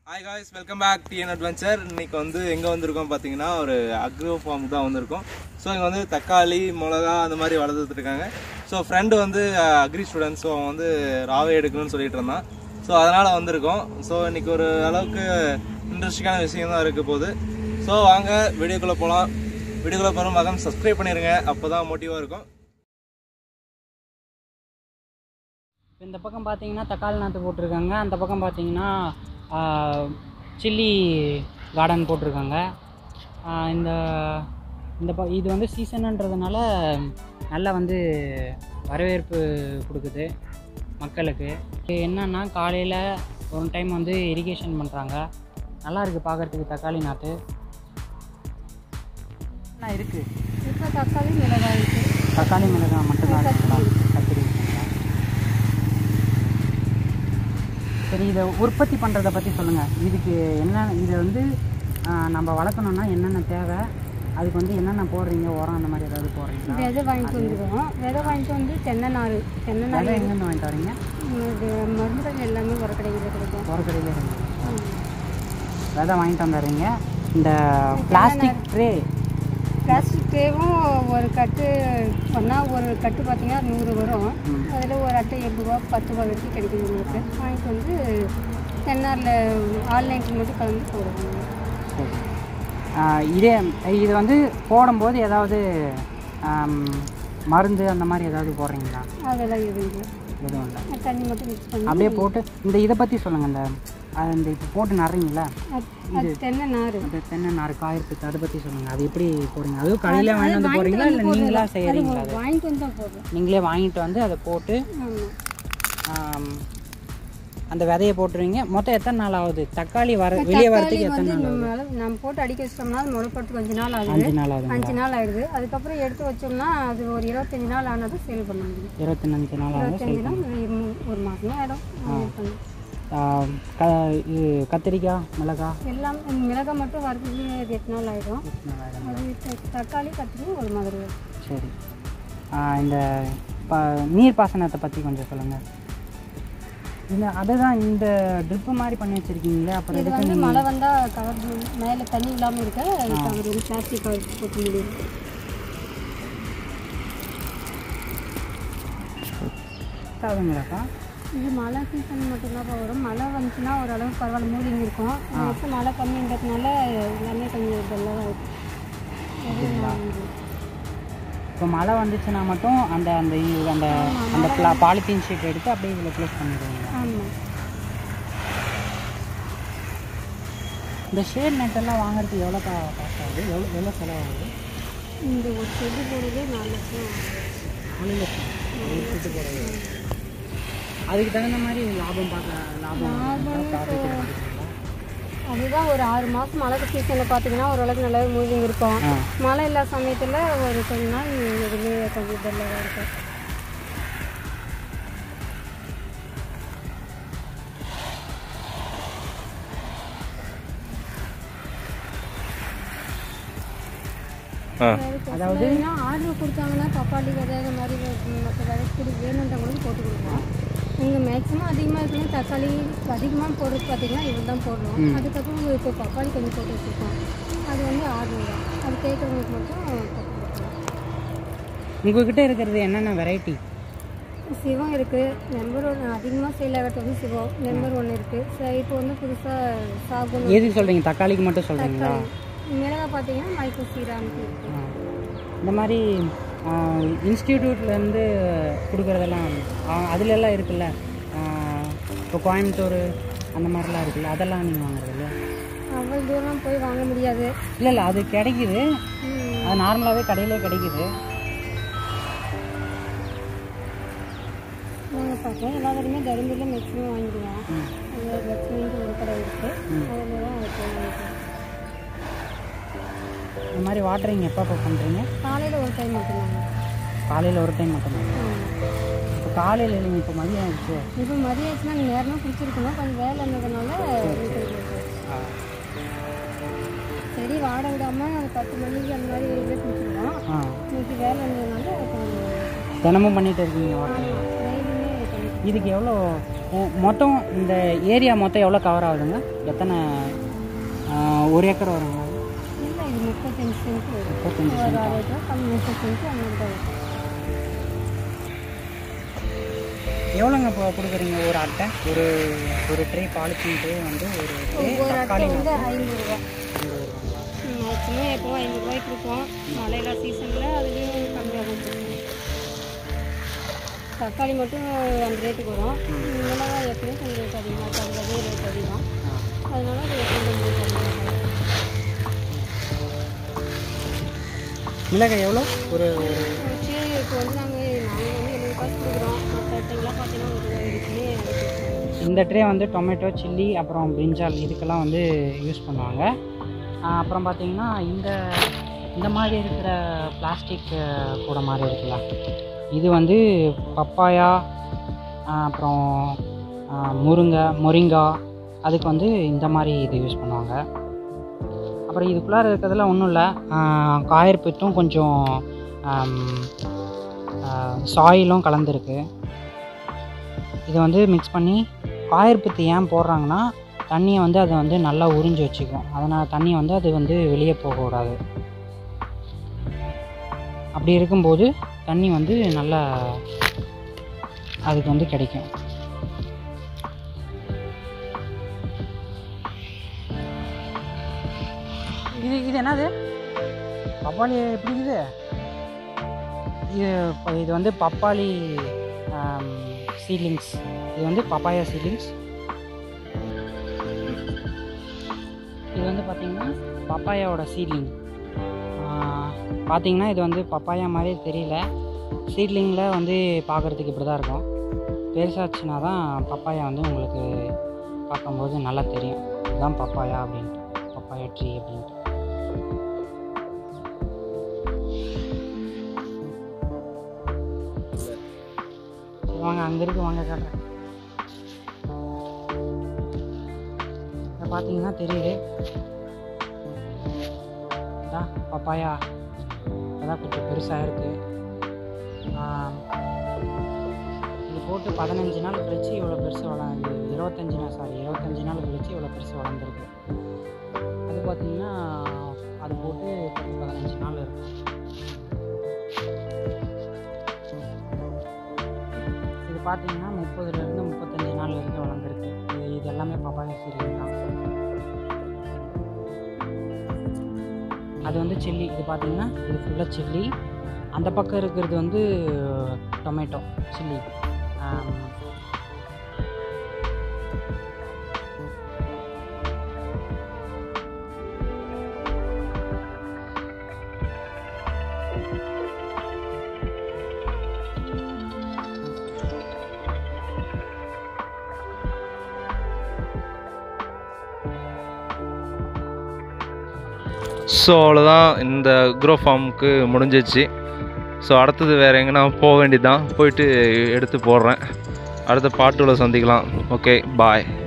Hi guys welcome back TN adventure இன்னைக்கு வந்து எங்கே வந்திருக்கோம் பார்த்தீங்கன்னா ஒரு அக்ரோ ஃபார்ம் தான் வந்திருக்கோம் ஸோ இங்கே வந்து தக்காளி மிளகா அந்த மாதிரி வளர்த்துட்டு இருக்காங்க ஸோ ஃப்ரெண்டு வந்து அக்ரி ஸ்டூடெண்ட் ஸோ அவன் வந்து ராவே எடுக்கணும்னு சொல்லிட்டு இருந்தான் ஸோ அதனால் வந்திருக்கோம் ஸோ இன்னைக்கு ஒரு அளவுக்கு இன்ட்ரெஸ்டிங்கான விஷயம் தான் இருக்க போகுது ஸோ வாங்க வீடியோக்குள்ளே போகலாம் வீடியோக்குள்ளே போகிற மகன் சப்ஸ்கிரைப் பண்ணிடுங்க அப்போ தான் மோட்டிவாக இருக்கும் இப்போ இந்த பக்கம் பார்த்தீங்கன்னா தக்காளி நாற்று போட்டிருக்காங்க அந்த பக்கம் பார்த்தீங்கன்னா சில்லி கார்டன் போட்டிருக்காங்க ஆஹ் இந்த இந்த ப இது வந்து சீசனுன்றதுனால நல்லா வந்து வரவேற்பு கொடுக்குது மக்களுக்கு இது என்னன்னா காலையில் ஒரு டைம் வந்து இரிகேஷன் பண்ணுறாங்க நல்லா இருக்குது பார்க்குறதுக்கு தக்காளி நாற்று என்ன இருக்குது இப்போ தக்காளி மிளகாய் இருக்கு தக்காளி மிளகாய் மட்டும்தான் இருக்குங்களா கத்திரி இருக்குங்களா சரி இதை உற்பத்தி பண்ணுறதை பற்றி சொல்லுங்கள் இதுக்கு என்ன இதை வந்து ஆஹ், நம்ம வளர்க்கணுன்னா என்னென்ன தேவை அதுக்கு வந்து என்னென்ன போடுறீங்க உரம் அந்த மாதிரி ஏதாவது போடுறீங்களா விதை வாங்கிட்டு வந்துடுவோம் விதை வாங்கிட்டு வந்து தென்னை நார் தென்னை நார் விதை எங்கேருந்து வாங்கிட்டு வரீங்க இது மருந்துகள் எல்லாமே உரக்கடையில் கிடைக்கும் உரக்கடையில் இருந்து விதை வாங்கிட்டு வந்துடுறீங்க இந்த பிளாஸ்டிக் ட்ரே பிளாஸ்டிக் ட்ரேவும் ஒரு கட்டு ஒன்றா ஒரு கட்டு பார்த்தீங்கன்னா நூறு வரும் அதில் ஒரு அட்டை எட்டு ரூபா பத்து ரூபா வரைக்கும் கிடைக்குது உங்களுக்கு வாங்கிட்டு வந்து தென்னாரில் ஆன்லைனுக்கு மட்டும் கலந்து போடுவாங்க சரி ஆஹ், இதே இது வந்து போடும்போது ஏதாவது ஆம், மருந்து அந்த மாதிரி ஏதாவது போடுறீங்களா அதெல்லாம் எதுவும் எதுவும் இல்லை இல்லை தண்ணி மட்டும் மிக்ஸ் பண்ணி அப்படியே போட்டு இந்த இதை பற்றி சொல்லுங்கள் இந்த அது இந்த இப்போ போட்டு நடுறீங்களா அது- அது தென்னை நார் அந்த தென்னை நாறு காயிருக்கு அதை பற்றி சொல்லுங்கள் அது எப்படி போடுறீங்க அதுவும் கடையில் வாங்கிட்டு வந்து போடுறீங்களா இல்லை நீங்களா செய்கிறீங்களா அது வாங்கிட்டு வந்து தான் போடுறோம் நீங்களே வாங்கிட்டு வந்து அதை போட்டு ஆமாம் ஆம், அந்த விதையை போட்டுருவீங்க மொத்தம் எத்தனை நாள் ஆகுது தக்காளி வர வெளியே வரதுக்கு எத்தனை நாள் ஆகுது மேலே நம்ம போட்டு அடிக்க வச்சிட்டோம்னா அது முளைப்பட்டு கொஞ்ச நாள் ஆகுது அஞ்சு நாள் ஆகுது அஞ்சு நாள் ஆயிடுது அதுக்கப்புறம் எடுத்து வச்சோம்னா அது ஒரு இருபத்தஞ்சு நாள் ஆனதும் சேல் பண்ண முடியும் இருபத்தஞ்சு நாள் ஆகுது இருபத்தஞ்சு நாள் இரு- ஒரு மாதமே ஆயிடும் அது பண்ண. ஆம், க இது கத்திரிக்காய் மிளகாய் எல்லாம் மிளகாய் மட்டும் வரதுக்கு எட்டு நாள் ஆயிடும் எத்தனை நாள் ஆகுது? அது த- தக்காளி கத்திரி ஒரு மாதிரி வரும். சரி ஆ, இந்த ப நீர் பாசனத்தை பற்றி கொஞ்சம் சொல்லுங்கள் இந்த அதுதான் இந்த ட்ரிப்பு மாதிரி பண்ணி வச்சுருக்கீங்களே அப்புறம் இது எதுக்கு வந்து மழை வந்தால் கவர் மேலே தண்ணி இல்லாமல் இருக்க அது கவர் வந்து பிளாஸ்டிக் கவர் போட்டு முடியும் ஆகுங்களாக்கா இது மழை சீசன் மட்டும்தான் வரும் மழை வந்துச்சுன்னா ஓரளவுக்கு பரவாயில்ல மூடிங்க இருக்கும் இப்போ மழை கம்மின்றதுனால எல்லாமே கொஞ்சம் டல்லாக இருக்கும் இப்போ மழை வந்துச்சுன்னா மட்டும் அந்த அந்த இ- அந்த அந்த pla- பாலித்தீன் ஷீட் எடுத்து அப்படியே இதில் க்ளோஸ் பண்ணிடுவீங்க ஆமாம் இந்த ஷேட் நெட்டெல்லாம் வாங்குறதுக்கு எவ்வளோ கா காசு ஆகுது எவ்வளோ எவ்வளோ செலவாகுது இந்த ஒரு செடி போடுறதே நாலு லட்சம் நாலு லட்சம் ஒரு செட்டு போடுறது அதுக்கு தகுந்த மாதிரி லாபம் பார்க்க லாபம் ப்ராஃபிட் எடுத்துக்கிறீங்களா அதுதான் ஒரு ஆறு மாதம் மழை சீசனில் பார்த்தீங்கன்னா ஓரளவுக்கு நல்லாவே மூவிங் இருக்கும் ஆ மழை இல்லாத சமயத்தில் ஒரு கொஞ்ச நாள் எதுவுமே கொஞ்சம் டல்லாக இருக்கும் அதாவது ஆர்டர் கொடுத்தாங்கன்னா பப்பாளி விதை இந்த மாதிரி மற்ற விதை கொடு வேணுன்றவங்களுக்கு போட்டு கொடுப்போம் இங்கே மேக்ஸிமம் அதிகமாக இருக்கணும் தக்காளி அதிகமாக போடுறது பார்த்தீங்கன்னா இவ்வளோ தான் போடுறோம் அதுக்கப்புறம் இப்போ பப்பாளி கொஞ்சம் போட்டு வச்சுருக்கோம் அது வந்து ஆர்டர் தான் அது கேட்குறவங்களுக்கு மட்டும் போட்டு கொடுப்போம் உங்ககிட்ட இருக்கிறது என்னென்ன வெரைட்டி சிவம் இருக்குது நம்பர் ஒன்று அதிகமாக சேல் ஆகிறது வந்து சிவம் நம்பர் ஒன்று இருக்குது இப்போ வந்து புதுசாக சாகுன் எதுக்கு சொல்கிறீங்க தக்காளிக்கு மட்டும் சொல்கிறீங்களா மிளகா பார்த்தீங்கன்னா மைக்ரோ சீரான்னு இருக்குது இந்த மாதிரி இன்ஸ்டிடியூட்லேருந்து கொடுக்குறதெல்லாம் அதுல எல்லாம் இருக்குல்ல ஆ, இப்போ கோயம்புத்தூர் அந்த மாதிரிலாம் இருக்குல்ல அதெல்லாம் நீங்கள் வாங்குறது இல்லையா அவ்வளோ தூரம் போய் வாங்க முடியாது இல்லை இல்லை அது கிடைக்குது ம். அது நார்மலாகவே கடையிலே கிடைக்குது நாங்கள் பார்ப்போம் எல்லா கடையுமே தருமபுரியில் மேக்ஸிமம் வாங்கிடுவோம் அங்கே லட்சுமிக்கு ஒரு கடை இருக்குது அதில் தான் அது போய் வாங்கிக்குவோம் இந்த மாதிரி வாட்டரிங் எப்போ எப்போ பண்ணுறீங்க காலையில் ஒரு டைம் மட்டும்தாங்க காலையில் ஒரு டைம் மட்டும்தான் இப்போ காலையில் இல்லைங்க இப்போ மதியம் ஆயிடுச்சு இப்போ மதியம் ஆச்சுன்னா நேரமாக குடிச்சிருக்கணும் கொஞ்சம் வேலை இருந்ததுனால வீட்டுக்கு போயிட்டோம். செடி வாட விடாமல் பத்து மணிக்கு அந்த மாதிரி வெளியே குடிச்சிருவோம் ஆ இன்னைக்கு வேலை இருந்ததுனால கொஞ்சம் தினமும் பண்ணிட்டு இருக்கீங்க வாட்டரிங் டெய்லியுமே பண்ணிட்டு இதுக்கு எவ்வளோ ஓ, மொத்தம் இந்த ஏரியா மொத்தம் எவ்வளோ கவர் ஆகுதுங்க எத்தனை ஆ, ஒரு ஏக்கர் வருங்க இல்லை இது முப்பத்தஞ்சு சென்ட் வரும் முப்பத்தஞ்சு ஒரு அரை ஏக்கர் கம்மி முப்பத்தஞ்சு அந்த மாதிரி தான் வரும் எவ்வளோங்க இப்போ கொடுக்குறீங்க ஒரு அட்டை ஒரு ஒரு ட்ரே பாலித்தீன் ட்ரே வந்து ஒரு ட்ரே ஒரு அட்டை தக்காளி வந்து ஐநூறு ரூபா ஐம்பது ரூபாங்களா மேக்ஸிமம் எப்பவும் ஐநூறுரூவாய்க்கு இருக்கும் மழையில சீசனில் அதுலேயும் கம்மியாக இருக்கும் தக்காளி மட்டும் அந்த ரேட்டுக்கு வரும் மிளகாய் எப்பயும் கொஞ்சம் ரேட் அதிகமாக இருக்கும் அதுவே ரேட் அதிகம் அதனால அது எப்பயும் கொஞ்சம் ரேட் அதிகமாக இருக்கும் மிளகாய் எவ்வளோ ஒரு சீரியலுக்கு வந்து நாங்கள் நாங்கள் வந்து எழுபது காசு கொடுக்குறோம் மற்ற ஐட்டங்கள்லாம் பார்த்தீங்கன்னா ஒரு ரூபாய் இருக்குன்னே இந்த ட்ரே வந்து டொமேட்டோ சில்லி அப்புறம் பிரிஞ்சால் இதுக்கெல்லாம் வந்து யூஸ் பண்ணுவாங்க ஆஹ் அப்புறம் பார்த்தீங்கன்னா இந்த இந்த மாதிரி இருக்கிற பிளாஸ்டிக் கூட மாதிரி இருக்குல்ல இது வந்து பப்பாயா ஆஹ் அப்புறம் ஆஹ் முருங்கை மொரிங்கா அதுக்கு வந்து இந்த மாதிரி இது யூஸ் பண்ணுவாங்க அப்புறம் இதுக்குள்ளார இருக்கிறதுல ஒன்றும் இல்லை காயர்பிட்டும் கொஞ்சம் சாயிலும் கலந்துருக்கு இதை வந்து மிக்ஸ் பண்ணி காயர்பித்து ஏன் போடுறாங்கன்னா தண்ணியை வந்து அதை வந்து நல்லா உறிஞ்சி வச்சுக்கும் அதனால் தண்ணியை வந்து அது வந்து வெளியே போகக்கூடாது அப்படி இருக்கும்போது தண்ணி வந்து நல்லா அதுக்கு வந்து கிடைக்கும் இது இது என்னது பப்பாளி எப்படி இது இது ப- இது வந்து பப்பாளி சீலிங்ஸ் இது வந்து பப்பாயா சீலிங்ஸ் இது வந்து பார்த்திங்கன்னா பப்பாயாவோட சீட்லிங் பார்த்தீங்கன்னா இது வந்து பப்பாயா மாதிரியே தெரியல சீட்லிங்கில் வந்து பார்க்குறதுக்கு இப்படி தான் இருக்கும் பெருசாச்சுன்னா தான் பப்பாயா வந்து உங்களுக்கு பார்க்கும்போது நல்லா தெரியும் இதுதான் பப்பாயா அப்படின்ட்டு பப்பாயா ட்ரீ அப்படின்ட்டு சரி வாங்க அங்கே இருக்கு வாங்க காட்டுறேன் இதை பார்த்தீங்கன்னா தெரியுது இதான் பப்பாயா அதான் கொஞ்சம் பெருசாக இருக்குது இது போட்டு பதினஞ்சு நாள் கழிச்சு இவ்வளோ பெருசு வளர்ந்து இருபத்தஞ்சி நாள் சாரி இருபத்தஞ்சி நாள் கழிச்சு இவ்வளோ பெருசு வளர்ந்துருக்கு அது பார்த்தீங்கன்னா அது போட்டு பத்து பதினஞ்சு நாள் இருக்கும் இது பார்த்தீங்கன்னா முப்பதுலேருந்து முப்பத்தஞ்சு நாள் வரைக்கும் வளர்ந்துருக்கு இது இது எல்லாமே பப்பாயா சீரியல் தான் அது வந்து சில்லி இது பார்த்தீங்கன்னா இது ஃபுல்லாக சில்லி அந்த பக்கம் இருக்கிறது வந்து டொமேட்டோ சில்லி ஸோ அவ்வளோதான் இந்த க்ரோ ஃபார்முக்கு முடிஞ்சிச்சு ஸோ அடுத்தது வேறு எங்கன்னா போக வேண்டியதுதான் போயிட்டு எடுத்து போடுறேன் அடுத்த பாட்டுல சந்திக்கலாம் ஓகே பாய்